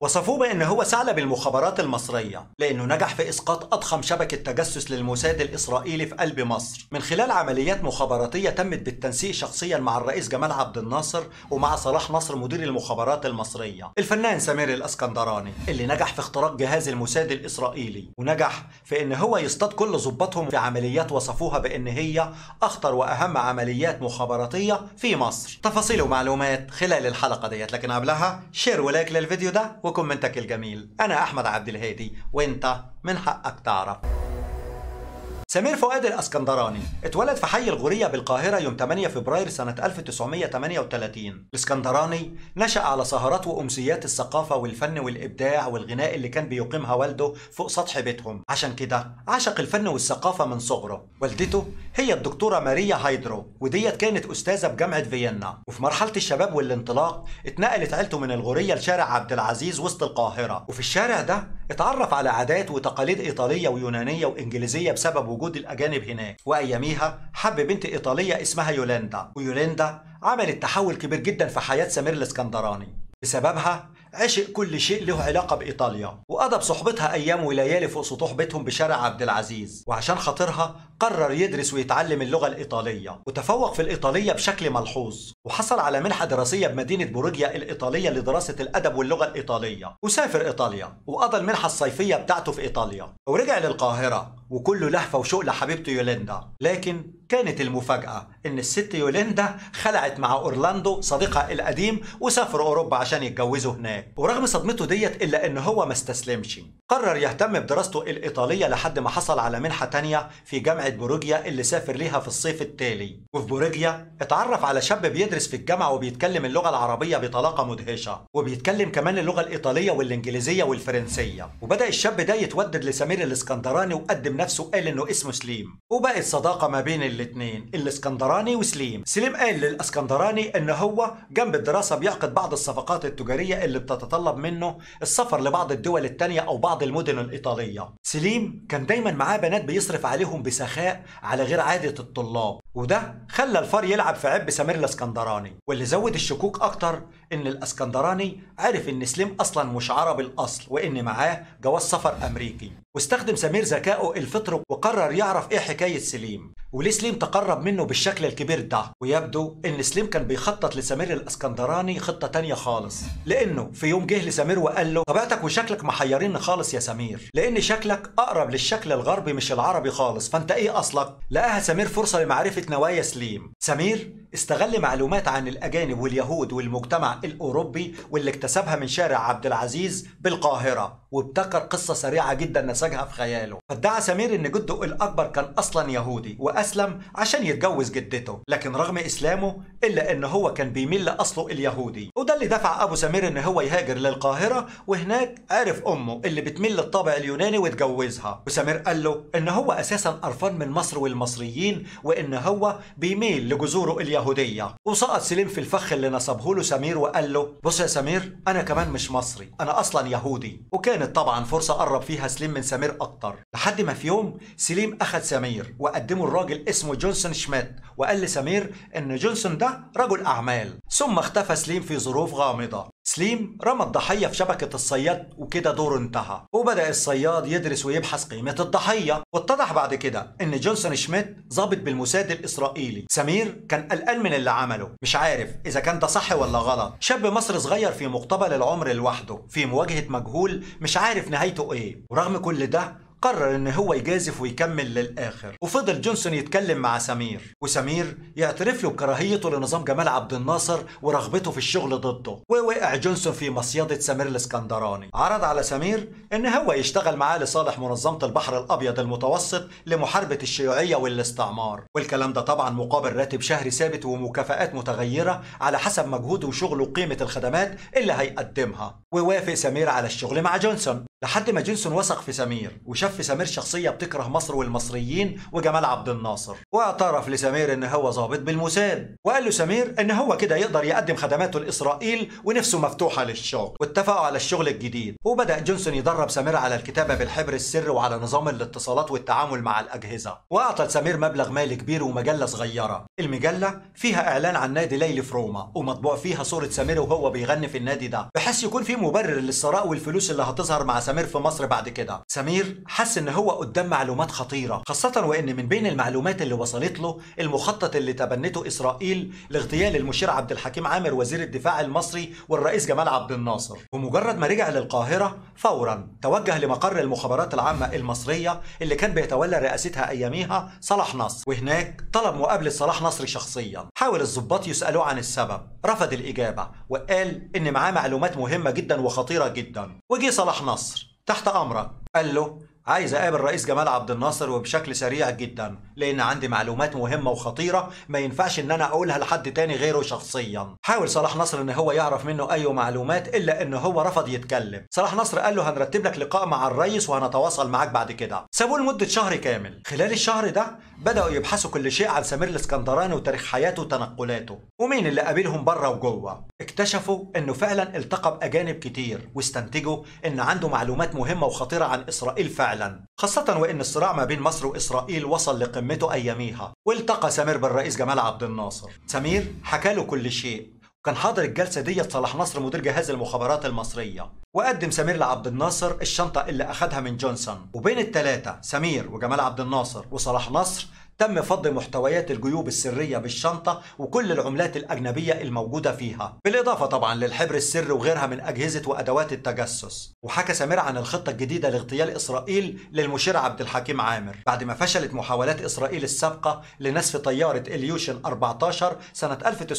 وصفوه بأن هو ثعلب المخابرات المصرية لأنه نجح في إسقاط أضخم شبكة تجسس للموساد الإسرائيلي في قلب مصر من خلال عمليات مخابراتية تمت بالتنسيق شخصيا مع الرئيس جمال عبد الناصر ومع صلاح نصر مدير المخابرات المصرية الفنان سمير الأسكندراني اللي نجح في اختراق جهاز الموساد الإسرائيلي ونجح في أن هو يصطاد كل ضباطهم في عمليات وصفوها بأن هي أخطر وأهم عمليات مخابراتية في مصر تفاصيل ومعلومات خلال الحلقة ديت لكن قبلها شير ولايك للفيديو ده وكومنتك الجميل أنا أحمد عبد الهادي وأنت من حقك تعرف سمير فؤاد الاسكندراني اتولد في حي الغورية بالقاهرة يوم 8 فبراير سنة 1938 الاسكندراني نشأ على سهرات وأمسيات الثقافة والفن والإبداع والغناء اللي كان بيقيمها والده فوق سطح بيتهم عشان كده عشق الفن والثقافة من صغره والدته هي الدكتورة ماريا هايدرو وديت كانت أستاذة بجامعة فيينا وفي مرحلة الشباب والانطلاق اتنقلت عيلته من الغورية لشارع عبد العزيز وسط القاهرة وفي الشارع ده اتعرف على عادات وتقاليد إيطالية ويونانية وإنجليزية بسبب وجود الأجانب هناك وأياميها حب بنت إيطالية اسمها يولندا ويولندا عملت تحول كبير جدا في حياة سمير الاسكندراني بسببها عشق كل شيء له علاقة بإيطاليا وقضى بصحبتها أيام وليالي فوق سطوح بيتهم بشارع عبد العزيز وعشان خاطرها قرر يدرس ويتعلم اللغة الإيطالية وتفوق في الإيطالية بشكل ملحوظ وحصل على منحة دراسية بمدينة بوروجيا الإيطالية لدراسة الأدب واللغة الإيطالية وسافر إيطاليا وقضى المنحة الصيفية بتاعته في إيطاليا ورجع للقاهرة وكله لهفة وشوق لحبيبته يولندا لكن كانت المفاجأة إن الست يولندا خلعت مع أورلاندو صديقها القديم وسافروا أوروبا عشان يتجوزوا هناك ورغم صدمته ديت إلا إن هو ما استسلمش قرر يهتم بدراسته الإيطالية لحد ما حصل على منحة تانية في جامعة بوروجيا اللي سافر ليها في الصيف التالي وفي بوروجيا اتعرف على شاب بيدرس في الجامعة وبيتكلم اللغة العربية بطلاقة مدهشة وبيتكلم كمان اللغة الإيطالية والإنجليزية والفرنسية وبدأ الشاب ده يتودد لسمير الإسكندراني وقدم نفسه قال إنه اسمه سليم وبقت صداقة ما بين الاتنين الإسكندراني وسليم سليم قال للإسكندراني إن هو جنب الدراسة بيعقد بعض الصفقات التجارية اللي بتتطلب منه السفر لبعض الدول التانية أو بعض المدن الإيطالية سليم كان دايما معاه بنات بيصرف عليهم بسخاء على غير عادة الطلاب وده خلى الفار يلعب في عب سمير الاسكندراني واللي زود الشكوك اكتر ان الاسكندراني عرف ان سليم اصلا مش عربي الاصل وان معاه جواز سفر امريكي واستخدم سمير ذكائه الفطر وقرر يعرف ايه حكايه سليم وليه سليم تقرب منه بالشكل الكبير ده ويبدو ان سليم كان بيخطط لسمير الاسكندراني خطه تانية خالص لانه في يوم جه لسمير وقال له طبيعتك وشكلك محيرين خالص يا سمير لان شكلك اقرب للشكل الغربي مش العربي خالص فانت ايه اصلك لقاها سمير فرصه لمعرفه نوايا سليم سمير استغل معلومات عن الأجانب واليهود والمجتمع الأوروبي واللي اكتسبها من شارع عبد العزيز بالقاهرة وابتكر قصة سريعة جدا نسجها في خياله فادعى سمير ان جده الأكبر كان أصلا يهودي وأسلم عشان يتجوز جدته لكن رغم إسلامه إلا ان هو كان بيميل لأصله اليهودي وده اللي دفع أبو سمير ان هو يهاجر للقاهرة وهناك عرف أمه اللي بتميل للطابع اليوناني واتجوزها وسمير قال له ان هو أساسا قرفان من مصر والمصريين وان هو بيميل لجذوره اليهودية وسقط سليم في الفخ اللي نصبه له سمير وقال له بص يا سمير أنا كمان مش مصري أنا أصلا يهودي وكانت طبعا فرصة قرب فيها سليم من سمير أكتر لحد ما في يوم سليم أخد سمير وقدمه الراجل اسمه جونسون شميت وقال لسمير إن جونسون ده رجل أعمال ثم اختفى سليم في ظروف غامضة سليم رمى الضحية في شبكة الصياد وكده دوره انتهى وبدأ الصياد يدرس ويبحث قيمة الضحية واتضح بعد كده ان جونسون شميت ضابط بالموساد الإسرائيلي سمير كان قلقان من اللي عمله مش عارف إذا كان ده صح ولا غلط شاب مصري صغير في مقتبل العمر لوحده في مواجهة مجهول مش عارف نهايته ايه ورغم كل ده قرر ان هو يجازف ويكمل للاخر وفضل جونسون يتكلم مع سمير وسمير يعترف له بكراهيته لنظام جمال عبد الناصر ورغبته في الشغل ضده ووقع جونسون في مصيدة سمير الاسكندراني عرض على سمير ان هو يشتغل معاه لصالح منظمة البحر الابيض المتوسط لمحاربة الشيوعية والاستعمار والكلام ده طبعا مقابل راتب شهري ثابت ومكافآت متغيرة على حسب مجهوده وشغله وقيمة الخدمات اللي هيقدمها ووافق سمير على الشغل مع جونسون لحد ما جونسون وثق في سمير وشاف في سمير شخصيه بتكره مصر والمصريين وجمال عبد الناصر واعترف لسمير ان هو ضابط بالموساد وقال له سمير ان هو كده يقدر يقدم خدماته لاسرائيل ونفسه مفتوحه للشغل واتفقوا على الشغل الجديد وبدا جونسون يدرب سمير على الكتابه بالحبر السري وعلى نظام الاتصالات والتعامل مع الاجهزه واعطى سمير مبلغ مالي كبير ومجله صغيره المجله فيها اعلان عن نادي ليلي في روما ومطبوع فيها صوره سمير وهو بيغني في النادي ده بحيث يكون في مبرر للثراء والفلوس اللي هتظهر مع سمير في مصر بعد كده سمير حس ان هو قدام معلومات خطيره خاصه وان من بين المعلومات اللي وصلت له المخطط اللي تبنته اسرائيل لاغتيال المشير عبد الحكيم عامر وزير الدفاع المصري والرئيس جمال عبد الناصر ومجرد ما رجع للقاهره فورا توجه لمقر المخابرات العامه المصريه اللي كان بيتولى رئاستها اياميها صلاح نصر وهناك طلب مقابله صلاح نصر شخصيا حاول الضباط يسالوه عن السبب رفض الاجابه وقال ان معاه معلومات مهمه جدا وخطيره جدا وجي صلاح نصر تحت امرك قال له عايز اقابل رئيس جمال عبد الناصر وبشكل سريع جدا لان عندي معلومات مهمه وخطيره ما ينفعش ان انا اقولها لحد تاني غيره شخصيا حاول صلاح نصر ان هو يعرف منه اي معلومات الا ان هو رفض يتكلم صلاح نصر قال له هنرتب لك لقاء مع الرئيس وهنتواصل معاك بعد كده سابوه لمده شهر كامل خلال الشهر ده بداوا يبحثوا كل شيء عن سمير الاسكندراني وتاريخ حياته وتنقلاته ومين اللي قابلهم بره وجوه اكتشفوا انه فعلا التقى باجانب كتير واستنتجوا ان عنده معلومات مهمه وخطيره عن اسرائيل فعلا خاصه وان الصراع ما بين مصر واسرائيل وصل لقمته اياميها والتقى سمير بالرئيس جمال عبد الناصر سمير حكى له كل شيء كان حاضر الجلسه ديت صلاح نصر مدير جهاز المخابرات المصريه وقدم سمير لعبد الناصر الشنطه اللي اخدها من جونسون وبين الثلاثه سمير وجمال عبد الناصر وصلاح نصر تم فض محتويات الجيوب السرية بالشنطة وكل العملات الأجنبية الموجودة فيها بالإضافة طبعا للحبر السري وغيرها من أجهزة وأدوات التجسس وحكى سمير عن الخطة الجديدة لاغتيال إسرائيل للمشير عبد الحكيم عامر بعد ما فشلت محاولات إسرائيل السابقة لنسف طيارة إليوشن 14 سنة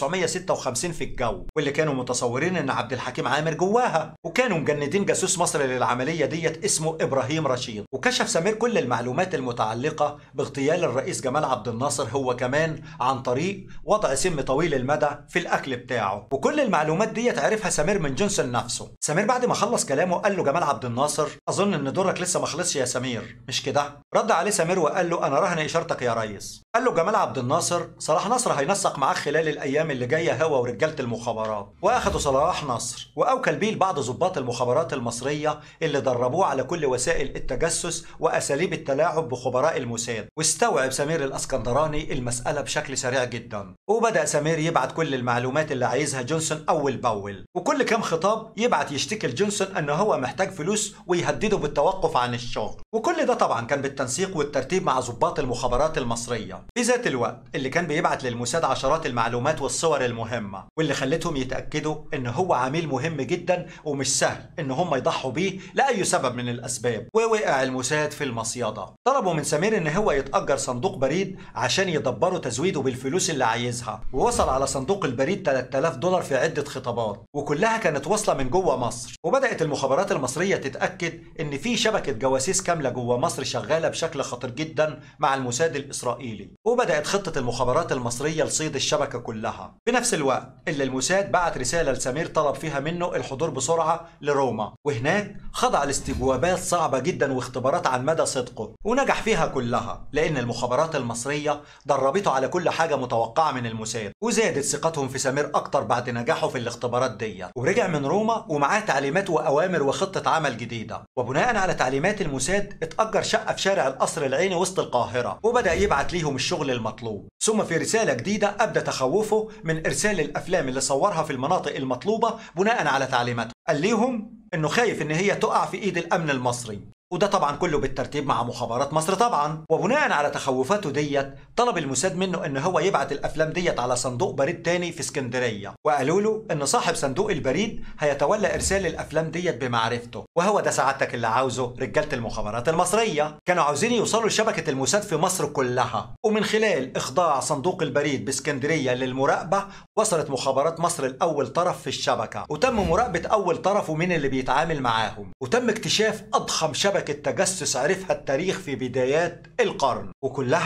1956 في الجو واللي كانوا متصورين إن عبد الحكيم عامر جواها وكانوا مجندين جاسوس مصري للعملية ديت اسمه إبراهيم رشيد وكشف سمير كل المعلومات المتعلقة باغتيال الرئيس جمال عبد الناصر هو كمان عن طريق وضع سم طويل المدى في الاكل بتاعه وكل المعلومات ديت عرفها سمير من جونسون نفسه سمير بعد ما خلص كلامه قال له جمال عبد الناصر اظن ان دورك لسه ما خلصش يا سمير مش كده رد عليه سمير وقال له انا راهن اشارتك يا ريس قال له جمال عبد الناصر صلاح نصر هينسق معاك خلال الايام اللي جايه هو ورجاله المخابرات واخدوا صلاح نصر واوكل بيه لبعض ضباط المخابرات المصريه اللي دربوه على كل وسائل التجسس واساليب التلاعب بخبراء الموساد واستوعب سمير الاسكندراني المساله بشكل سريع جدا وبدا سمير يبعت كل المعلومات اللي عايزها جونسون اول باول وكل كام خطاب يبعت يشتكي لجونسون ان هو محتاج فلوس ويهدده بالتوقف عن الشغل وكل ده طبعا كان بالتنسيق والترتيب مع ضباط المخابرات المصريه في ذات الوقت اللي كان بيبعت للموساد عشرات المعلومات والصور المهمه واللي خلتهم يتاكدوا ان هو عميل مهم جدا ومش سهل ان هم يضحوا بيه لاي سبب من الاسباب ووقع الموساد في المصيده طلبوا من سمير ان هو يتاجر صندوق بريد عشان يدبروا تزويده بالفلوس اللي عايزها ووصل على صندوق البريد 3000 دولار في عده خطابات وكلها كانت واصله من جوه مصر وبدات المخابرات المصريه تتاكد ان في شبكه جواسيس كامله جوه مصر شغاله بشكل خطير جدا مع الموساد الاسرائيلي وبدات خطه المخابرات المصريه لصيد الشبكه كلها في نفس الوقت اللي الموساد بعت رساله لسمير طلب فيها منه الحضور بسرعه لروما وهناك خضع لاستجوابات صعبه جدا واختبارات عن مدى صدقه ونجح فيها كلها لان المخابرات المصريه دربته على كل حاجه متوقعه من الموساد وزادت ثقتهم في سمير اكتر بعد نجاحه في الاختبارات دي ورجع من روما ومعاه تعليمات واوامر وخطه عمل جديده وبناء على تعليمات الموساد اتاجر شقه في شارع القصر العيني وسط القاهره وبدا يبعت ليهم الشغل المطلوب ثم في رساله جديده ابدى تخوفه من ارسال الافلام اللي صورها في المناطق المطلوبه بناء على تعليماته قال ليهم انه خايف ان هي تقع في ايد الامن المصري وده طبعا كله بالترتيب مع مخابرات مصر طبعا وبناء على تخوفاته ديت طلب الموساد منه ان هو يبعت الافلام ديت على صندوق بريد تاني في اسكندريه وقالوا له ان صاحب صندوق البريد هيتولى ارسال الافلام ديت بمعرفته وهو ده سعادتك اللي عاوزه رجاله المخابرات المصريه كانوا عاوزين يوصلوا لشبكه الموساد في مصر كلها ومن خلال اخضاع صندوق البريد باسكندريه للمراقبه وصلت مخابرات مصر لاول طرف في الشبكه وتم مراقبه اول طرف ومين اللي بيتعامل معاهم وتم اكتشاف اضخم شبكه تجسس عرفها التاريخ في بدايات القرن وكلها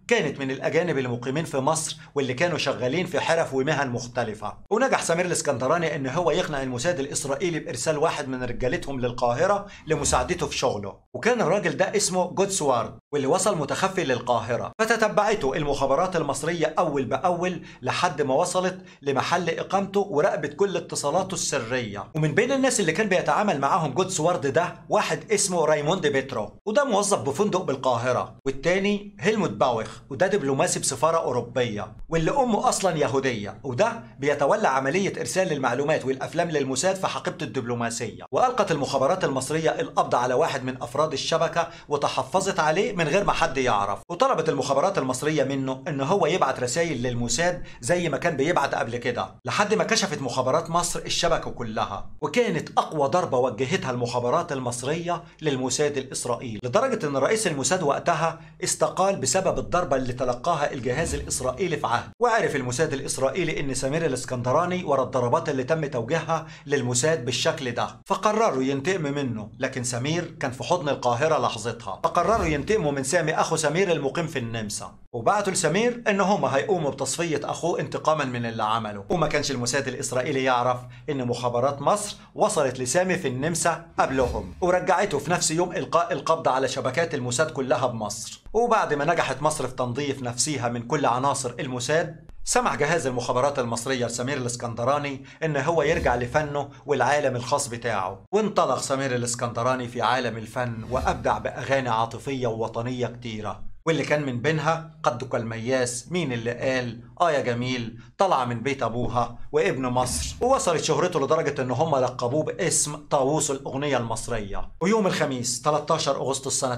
كانت من الأجانب المقيمين في مصر واللي كانوا شغالين في حرف ومهن مختلفة ونجح سمير الاسكندراني إن هو يقنع الموساد الإسرائيلي بإرسال واحد من رجالتهم للقاهرة لمساعدته في شغله وكان الراجل ده اسمه جودسوارد واللي وصل متخفي للقاهرة فتتبعته المخابرات المصرية أول بأول لحد ما وصلت لمحل إقامته وراقبت كل اتصالاته السرية ومن بين الناس اللي كان بيتعامل معاهم جودسوارد ده واحد اسمه رايموند بيترو وده موظف بفندق بالقاهرة والتاني هيلموت باوخ وده دبلوماسي بسفارة أوروبية واللي أمه أصلا يهودية وده بيتولى عملية إرسال المعلومات والأفلام للموساد في حقيبة الدبلوماسية وألقت المخابرات المصرية القبض على واحد من أفراد الشبكة وتحفظت عليه من غير ما حد يعرف وطلبت المخابرات المصرية منه إن هو يبعت رسائل للموساد زي ما كان بيبعت قبل كده لحد ما كشفت مخابرات مصر الشبكة كلها وكانت أقوى ضربة وجهتها المخابرات المصرية للموساد الإسرائيلي لدرجة إن رئيس الموساد وقتها استقال بسبب الضربة اللي تلقاها الجهاز الإسرائيلي في عهد وعرف الموساد الإسرائيلي إن سمير الإسكندراني ورا الضربات اللي تم توجيهها للموساد بالشكل ده فقرروا ينتقم منه لكن سمير كان في حضن القاهرة لحظتها فقرروا ينتقموا من سامي أخو سمير المقيم في النمسا وبعتوا لسمير ان هم هيقوموا بتصفيه اخوه انتقاما من اللي عمله وما كانش الموساد الاسرائيلي يعرف ان مخابرات مصر وصلت لسامي في النمسا قبلهم ورجعته في نفس يوم القاء القبض على شبكات الموساد كلها بمصر وبعد ما نجحت مصر في تنظيف نفسها من كل عناصر الموساد سمح جهاز المخابرات المصرية لسمير الاسكندراني ان هو يرجع لفنه والعالم الخاص بتاعه وانطلق سمير الاسكندراني في عالم الفن وابدع باغاني عاطفية ووطنية كتيرة واللي كان من بينها قدك المياس مين اللي قال اه يا جميل طلع من بيت ابوها وابن مصر ووصلت شهرته لدرجة ان هم لقبوه باسم طاووس الاغنية المصرية ويوم الخميس 13 اغسطس سنة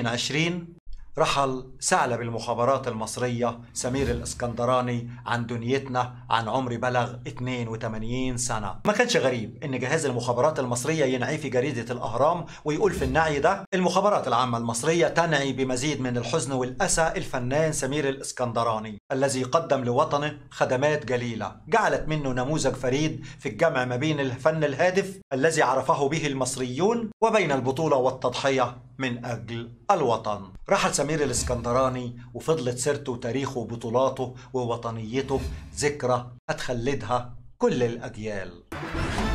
2020 رحل ثعلب المخابرات المصرية سمير الاسكندراني عن دنيتنا عن عمر بلغ 82 سنة ما كانش غريب ان جهاز المخابرات المصرية ينعي في جريدة الاهرام ويقول في النعي ده المخابرات العامة المصرية تنعي بمزيد من الحزن والأسى الفنان سمير الاسكندراني الذي قدم لوطنه خدمات جليلة جعلت منه نموذج فريد في الجمع ما بين الفن الهادف الذي عرفه به المصريون وبين البطولة والتضحية من أجل الوطن رحل سمير الاسكندراني وفضلت سيرته وتاريخه وبطولاته ووطنيته ذكرى هتخلدها كل الأجيال